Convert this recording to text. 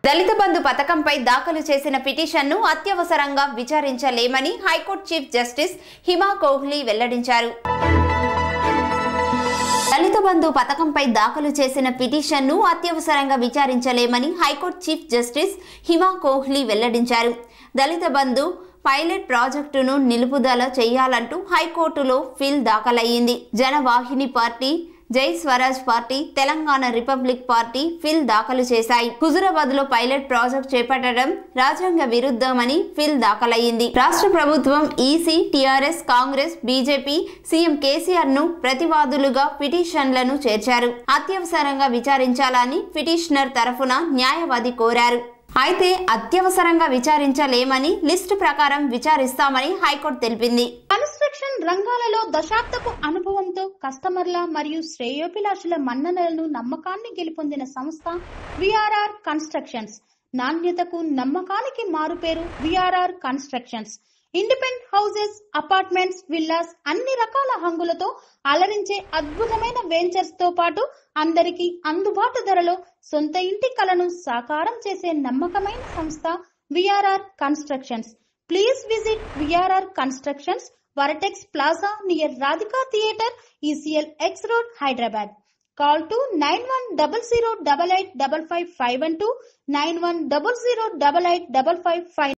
దళిత బంధు పథకంపై దాఖలు చేసిన పిటిషన్ను అత్యవసరంగా విచారించలేమని high court chief justice Hima Kohli వెల్లడించారు దళిత బంధు పథకంపై దాఖలు చేసిన పిటిషన్ను అత్యవసరంగా విచారించలేమని high court chief justice Hima Kohli వెల్లడించారు దళిత బంధు పైలట్ ప్రాజెక్టును నిలుపుదల చేయాలంటూ హైకోర్టులో fill దాఖలయ్యింది Janavahini party Jai Swaraj party Telangana republic party ఫిల్ దాఖలు చేశాయి హుజురాబాద్ లో పైలట్ ప్రాజెక్ట్ చేపట్టడం రాజ్యాంగ విరుద్ధమని ఫిల్ దాఖలయ్యింది రాష్ట్ర ప్రభుత్వం EC TRS Congress BJP CM KCR ను ప్రతివాదులుగా పిటిషన్లను చేర్చారు అత్యవసరంగా విచారించాలని పిటిషనర్ తరఫున న్యాయవాది కోరారు అయితే అత్యవసరంగా విచారించలేమని లిస్టు ప్రకారం విచారిస్తామని హైకోర్టు తెలిపింది కన్స్ట్రక్షన్ రంగాలలో దశాబ్దపు అనుభవంతో కస్టమర్ల మరియు శ్రేయోభిలాషుల మన్ననలను నమ్మకాన్ని గెలుపొందిన సంస్థ విఆర్ఆర్ కన్స్ట్రక్షన్స్ నాణ్యతకు నమ్మకానికి మారుపేరు VRR constructions independent houses apartments villas అన్ని రకాల హంగులతో అలరించే అద్భుతమైన వెంచర్స్ తో పాటు అందరికీ అందుబాటు ధరలో సొంత ఇంటి కలను సాకారం చేసే నమ్మకమైన సంస్థ VRR constructions please visit VRR constructions Vertex plaza near Radhika theatre ECIL X road Hyderabad call two nine one double zero double eight double five five one two nine one double zero double eight double five five